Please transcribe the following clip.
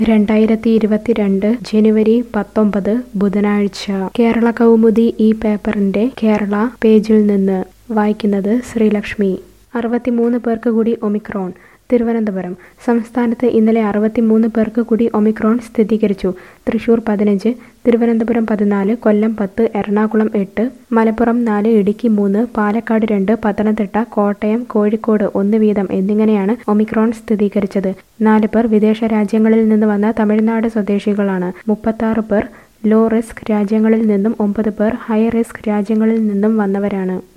രണ്ടായിരത്തി ഇരുപത്തിരണ്ട് ജനുവരി പത്തൊമ്പത് ബുധനാഴ്ച കേരള കൗമുദി ഈ പേപ്പറിന്റെ കേരള പേജിൽ നിന്ന് വായിക്കുന്നത് ശ്രീലക്ഷ്മി അറുപത്തിമൂന്ന് പേർക്ക് കൂടി ഒമിക്രോൺ തിരുവനന്തപുരം സംസ്ഥാനത്ത് ഇന്നലെ അറുപത്തിമൂന്ന് പേർക്ക് കൂടി ഒമിക്രോൺ സ്ഥിരീകരിച്ചു തൃശൂർ പതിനഞ്ച് തിരുവനന്തപുരം പതിനാല് കൊല്ലം പത്ത് എറണാകുളം എട്ട് മലപ്പുറം നാല് ഇടുക്കി മൂന്ന് പാലക്കാട് രണ്ട് പത്തനംതിട്ട കോട്ടയം കോഴിക്കോട് ഒന്ന് വീതം എന്നിങ്ങനെയാണ് ഒമിക്രോൺ സ്ഥിരീകരിച്ചത് നാല് പേർ വിദേശ രാജ്യങ്ങളിൽ നിന്ന് വന്ന തമിഴ്നാട് സ്വദേശികളാണ് മുപ്പത്താറ് പേർ ലോ റിസ്ക് രാജ്യങ്ങളിൽ നിന്നും ഒമ്പത് പേർ ഹൈ റിസ്ക് രാജ്യങ്ങളിൽ നിന്നും വന്നവരാണ്